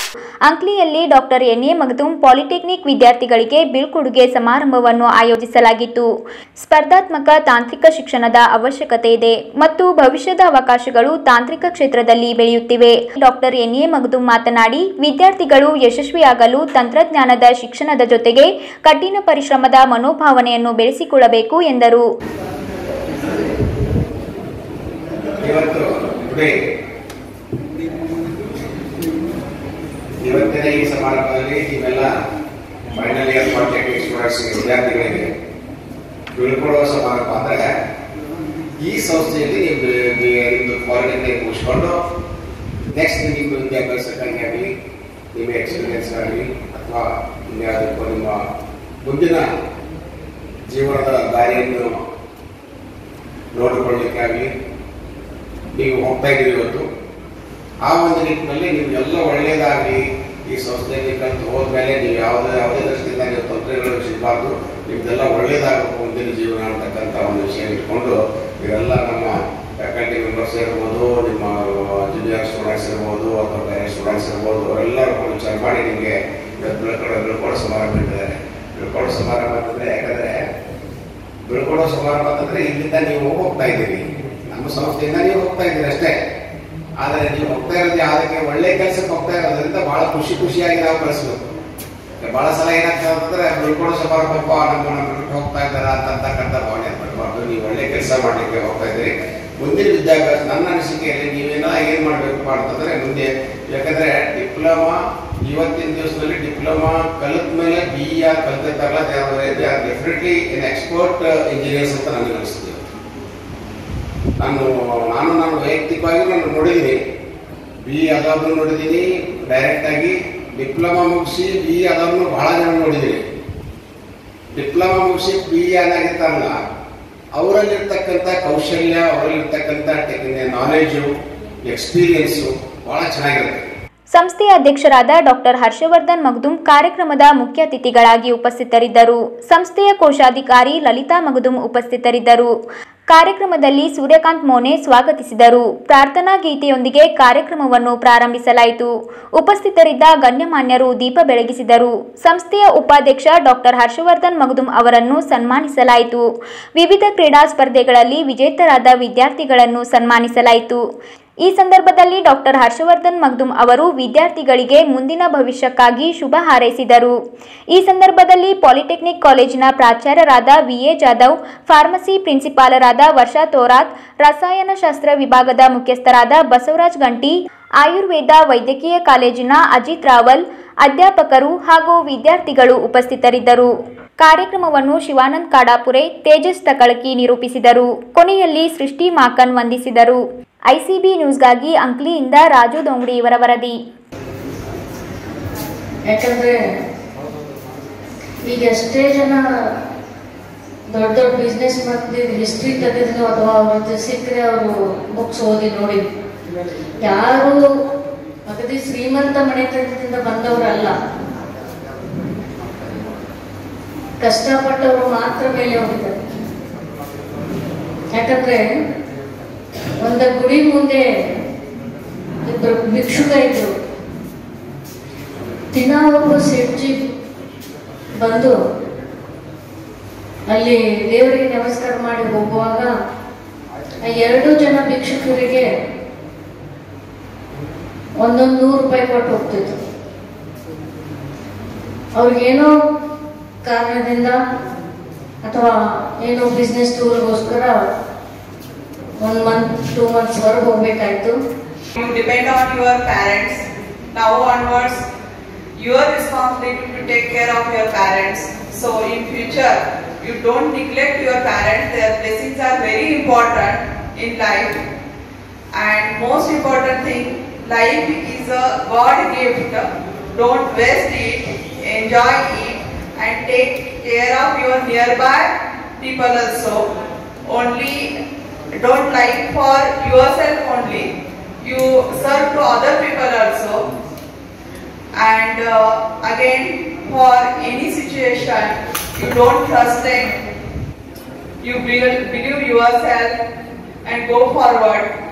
ಅಂಕ್ಲಿಯಲ್ಲಿ doctor N A Magadum polytechnic ವಿದ್ಯಾರ್ಥಿಗಳಿಗೆ ಬೀಳ್ಕೊಡುಗೆ ಸಮಾರಂಭವನ್ನು ಆಯೋಜಿಸಲಾಗಿತ್ತು ಸ್ಪರ್ಧಾತ್ಮಕ ತಾಂತ್ರಿಕ ಶಿಕ್ಷಣದ ಅವಶ್ಯಕತೆ ಇದೆ ಮತ್ತು ಭವಿಷ್ಯದ ಅವಕಾಶಗಳು ತಾಂತ್ರಿಕ ಕ್ಷೇತ್ರದಲ್ಲಿ ಬೆಳೆಯುತ್ತಿವೆ ಡಾಕ್ಟರ್ ಎನ್ ಎ ಮಗದುಂ ಮಾತನಾಡಿ ವಿದ್ಯಾರ್ಥಿಗಳು ಯಶಸ್ವಿಯಾಗಲು ತಂತ್ರಜ್ಞಾನದ ಶಿಕ್ಷಣದ ಜೊತೆಗೆ ಕಠಿಣ ಪರಿಶ್ರಮದ ಮನೋಭಾವನೆಯನ್ನು ಬೆಳೆಸಿಕೊಳ್ಳಬೇಕು ಎಂದರು ಇವತ್ತು ಟುಡೇ ಇವತ್ತಿನ ಈ ಸಮಾರಂಭದಲ್ಲಿ ನೀವೆಲ್ಲ ಫೈನಲ್ ಇಯರ್ ಪಾಲಿಟೆಕ್ನಿಕ್ ಸ್ಟೂಡೆಂಟ್ಸ್ ವಿದ್ಯಾರ್ಥಿಗಳಿಗೆ ಬೀಳ್ಕೊಡುವ ಸಮಾರಂಭ ಅಂದ್ರೆ ಈ ಸಂಸ್ಥೆಯಲ್ಲಿ ನೀವು ಬಿ- ಬಿ- ನಿಮ್ದು ಪಾಲಿಟೆಕ್ನಿಕ್ ಮುಗಿಸ್ಕೊಂಡು ನೆಕ್ಸ್ಟ್ ನಿಮ್ಮ ವಿದ್ಯಾಭ್ಯಾಸಕ್ಕಾಗಿ ಆಗಲಿ ನಿಮ್ಮ ಎಕ್ಸ್ಪೀರಿಯನ್ಸ್ ಆಗಲಿ ಅಥವಾ ಇನ್ಯಾವುದಕ್ಕೂ ನಿಮ್ಮ ಮುಂದಿನ ಜೀವನದ ದಾರಿಯನ್ನು ನೋಡಿಕೊಳ್ಳಿಕ್ಕೆ ಆಗಲಿ ನೀವು ಹೋಗ್ತಾ ಇದ್ದೀವಿ ಇವತ್ತು ಆ ಒಂದು ನಿಟ್ಟಿನಲ್ಲಿ ನಿಮ್ಗೆಲ್ಲ ಒಳ್ಳೆಯದಾಗಲಿ ಈ ಸಂಸ್ಥೆಯಲ್ಲಿ ಕಲಿತು ಹೋದ್ಮೇಲೆ ನೀವು ಯಾವುದೇ ಯಾವುದೇ ದೃಷ್ಟಿಯಿಂದ ನೀವು ತೊಂದರೆಗಳು ಸಿಗಬಾರ್ದು ನಿಮ್ದೆಲ್ಲ ಒಳ್ಳೆಯದಾಗಬೇಕು ಮುಂದಿನ ಜೀವನ ಅಂತಕ್ಕಂಥ ಒಂದು ವಿಷಯ ಇಟ್ಕೊಂಡು ಇವರೆಲ್ಲ ನಮ್ಮ ಫ್ಯಾಕಲ್ಟಿ ಮೆಂಬರ್ಸ್ ಇರ್ಬೋದು ನಿಮ್ಮ ಜೂನಿಯರ್ ಸ್ಟೂಡೆಂಟ್ಸ್ ಇರ್ಬೋದು ಅಥವಾ ಬೇರೆ ಸ್ಟೂಡೆಂಟ್ಸ್ ಇರ್ಬೋದು ಅವರೆಲ್ಲರೂ ಕೂಡ ವಿಚಾರ ಮಾಡಿ ನಿಮಗೆ ಇವತ್ತು ಬೀಳ್ಕೊಡೋ ಬೀಳ್ಕೊಡೋ ಸಮಾರಂಭ ಇಟ್ಟಿದ್ದಾರೆ ಬೀಳ್ಕೊಡೋ ಸಮಾರಂಭ ಅಂತಂದ್ರೆ ಯಾಕಂದ್ರೆ ಬೀಳ್ಕೊಡೋ ಸಮಾರಂಭ ಅಂತಂದ್ರೆ ಇಲ್ಲಿಂದ ನೀವು ಹೋಗ್ತಾ ಇದ್ದೀರಿ ನಮ್ಮ ಸಂಸ್ಥೆಯಿಂದ ನೀವು ಹೋಗ್ತಾ ಇದ್ದೀರಿ ಅಷ್ಟೇ ಆದರೆ ನೀವು ಹೋಗ್ತಾ ಇರೋದು ಯಾವುದಕ್ಕೆ ಒಳ್ಳೆ ಕೆಲಸಕ್ಕೆ ಹೋಗ್ತಾ ಇರೋದ್ರಿಂದ ಬಹಳ ಖುಷಿ ಖುಷಿಯಾಗಿ ನಾವು ಕಳಿಸ್ಬೇಕು ಬಹಳ ಸಲ ಏನಾಗ್ತದೆ ಅಂತಂದ್ರೆ ಬೀಳ್ಕೊಡೋ ಸಮಾರಂಭಪ್ಪ ನಮ್ಮ ನಮ್ಮ ಬಿಟ್ಟು ಹೋಗ್ತಾ ಇದ್ದಾರ ಅಂತಕ್ಕಂಥ ಭಾವನೆ ಬರಬಾರ್ದು ನೀವು ಒಳ್ಳೆ ಕೆಲಸ ಮಾಡ್ಲಿಕ್ಕೆ ಹೋಗ್ತಾ ಇದ್ದೀರಿ ಮುಂದಿನ ವಿದ್ಯಾಭ್ಯಾಸ ನನ್ನ ಅನಿಸಿಕೆಯಲ್ಲಿ ನೀವೇನ ಏನ್ ಮಾಡ್ಬೇಕಪ್ಪ ಅಂತಂದ್ರೆ ಮುಂದೆ ಯಾಕಂದ್ರೆ ಡಿಪ್ಲೊಮಾ ಇವತ್ತಿನ ದಿವಸದಲ್ಲಿ ಡಿಪ್ಲೊಮಾ ಕಲಿತ ಮೇಲೆ ಬಿ ಆರ್ ಕಲಿತಿದ್ದಾಗಲ್ಲ they are definitely in expert engineers ಅಂತ ನನಗೆ ಅನಿಸ್ತದೆ ನಾನು ನಾನು ನಾನು ವೈಯಕ್ತಿಕವಾಗಿ ನಾನು ನೋಡಿದ್ದೀನಿ ಬಿ ಅದಾದ್ರು ನೋಡಿದ್ದೀನಿ ಡೈರೆಕ್ಟ್ ಆಗಿ ಡಿಪ್ಲೊಮಾ ಮುಗಿಸಿ ಬಿ ಅದಾದ್ರು ಬಹಳ ಜನ ನೋಡಿದ್ದೀನಿ ಡಿಪ್ಲೊಮಾ ಮುಗಿಸಿ ಬಿ ಏನಾಗಿರ್ತಾರಲ್ಲ ಅವರಲ್ಲಿರ್ತಕ್ಕಂಥ ಕೌಶಲ್ಯ ಅವರಲ್ಲಿರ್ತಕ್ಕಂಥ ನಾಲೆಜು ಎಕ್ಸ್ಪೀರಿಯನ್ಸು ಬಹಳ ಚೆನ್ನಾಗಿರುತ್ತೆ ಸಂಸ್ಥೆಯ ಅಧ್ಯಕ್ಷರಾದ ಡಾಕ್ಟರ್ ಹರ್ಷವರ್ಧನ್ ಮಗದುಂ ಕಾರ್ಯಕ್ರಮದ ಮುಖ್ಯ ಅತಿಥಿಗಳಾಗಿ ಉಪಸ್ಥಿತರಿದ್ದರು ಸಂಸ್ಥೆಯ ಕೋಶಾಧಿಕಾರಿ ಲಲಿತಾ ಮಗದುಂ ಉಪಸ್ಥಿತರಿದ್ದರು ಕಾರ್ಯಕ್ರಮದಲ್ಲಿ ಸೂರ್ಯಕಾಂತ್ ಮೋನೆ ಸ್ವಾಗತಿಸಿದರು ಪ್ರಾರ್ಥನಾ ಗೀತೆಯೊಂದಿಗೆ ಕಾರ್ಯಕ್ರಮವನ್ನು ಪ್ರಾರಂಭಿಸಲಾಯಿತು ಉಪಸ್ಥಿತರಿದ್ದ ಗಣ್ಯಮಾನ್ಯರು ದೀಪ ಬೆಳಗಿಸಿದರು ಸಂಸ್ಥೆಯ ಉಪಾಧ್ಯಕ್ಷ ಡಾಕ್ಟರ್ ಹರ್ಷವರ್ಧನ್ ಮಗದುಂ ಅವರನ್ನು ಸನ್ಮಾನಿಸಲಾಯಿತು ವಿವಿಧ ಕ್ರೀಡಾ ಸ್ಪರ್ಧೆಗಳಲ್ಲಿ ವಿಜೇತರಾದ ವಿದ್ಯಾರ್ಥಿಗಳನ್ನು ಸನ್ಮಾನಿಸಲಾಯಿತು ಈ ಸಂದರ್ಭದಲ್ಲಿ ಡಾಕ್ಟರ್ ಹರ್ಷವರ್ಧನ್ ಮಗ್ದುಮ್ ಅವರು ವಿದ್ಯಾರ್ಥಿಗಳಿಗೆ ಮುಂದಿನ ಭವಿಷ್ಯಕ್ಕಾಗಿ ಶುಭ ಹಾರೈಸಿದರು ಈ ಸಂದರ್ಭದಲ್ಲಿ ಪಾಲಿಟೆಕ್ನಿಕ್ ಕಾಲೇಜಿನ ಪ್ರಾಚಾರ್ಯರಾದ ವಿಎ ಜಾಧವ್ ಫಾರ್ಮಸಿ ಪ್ರಿನ್ಸಿಪಾಲರಾದ ವರ್ಷಾ ತೋರಾತ್ ರಸಾಯನಶಾಸ್ತ್ರ ವಿಭಾಗದ ಮುಖ್ಯಸ್ಥರಾದ ಬಸವರಾಜ್ ಗಂಟಿ ಆಯುರ್ವೇದ ವೈದ್ಯಕೀಯ ಕಾಲೇಜಿನ ಅಜಿತ್ ರಾವಲ್ ಅಧ್ಯಾಪಕರು ಹಾಗೂ ವಿದ್ಯಾರ್ಥಿಗಳು ಉಪಸ್ಥಿತರಿದ್ದರು ಕಾರ್ಯಕ್ರಮವನ್ನು ಶಿವಾನಂದ್ ಕಾಡಾಪುರೆ ತೇಜಸ್ ತಕಳಕಿ ನಿರೂಪಿಸಿದರು ಕೊನೆಯಲ್ಲಿ ಸೃಷ್ಟಿ ಮಾಕನ್ ವಂದಿಸಿದರು ಐಸಿಬಿ ನ್ಯೂಸ್ಗಾಗಿ ಅಂಕ್ಲಿಯಿಂದ ರಾಜು ದೊಂಗಡಿ ಇವರ ವರದಿ ಯಾಕಂದ್ರೆ ಈಗ ಎಷ್ಟೇ ಜನ ದೊಡ್ಡ ದೊಡ್ಡ ಬಿಸ್ನೆಸ್ ಮಾಡ್ತಿದ್ದು ಹಿಸ್ಟ್ರಿ ತೆಗೆದ್ರು ಅಥವಾ ಅವ್ರ ಸಿಕ್ಕರೆ ಅವರು ಬುಕ್ಸ್ ಓದಿ ನೋಡಿ ಯಾರು ಅಗದಿ ಶ್ರೀಮಂತ ಮನೆತನದಿಂದ ಬಂದವರಲ್ಲ ಕಷ್ಟಪಟ್ಟವರು ಮಾತ್ರ ಮೇಲೆ ಹೋಗಿದ್ದಾರೆ ಯಾಕಂದ್ರೆ ಒಂದು ಗುಡಿ ಮುಂದೆ ಇಬ್ಬರು ಭಿಕ್ಷುಕ ಇದ್ರು ದಿನ ಒಬ್ಬ ಶೆಟ್ಜಿ ಬಂದು ಅಲ್ಲಿ ದೇವರಿಗೆ ನಮಸ್ಕಾರ ಮಾಡಿ ಹೋಗುವಾಗ ಆ ಎರಡು ಜನ ಭಿಕ್ಷುಕರಿಗೆ ಒಂದೊಂದು ನೂರು ರೂಪಾಯಿ ಕೊಟ್ಟು ಹೋಗ್ತಿದ್ರು ಅವ್ರಿಗೇನೋ ಕಾರಣದಿಂದ ಅಥವಾ ಏನೋ ಬಿಸ್ನೆಸ್ ಟೂರ್ಗೋಸ್ಕರ ಒನ್ ಮಂತ್ ಟೂ ಮಂತ್ಸ್ ಹೊರಗೆ ಹೋಗ್ಬೇಕಾಯ್ತು You depend on your parents. Now onwards, your responsibility to take care of your parents. So in future, you don't neglect your parents. Their blessings are very important in life. And most important thing, life is a God gift. Don't waste it. Enjoy it and take care of your nearby people also. Only don't like for yourself only. You serve to other people also. And uh, again, for any situation, you don't frustrate. You believe, believe yourself and go forward.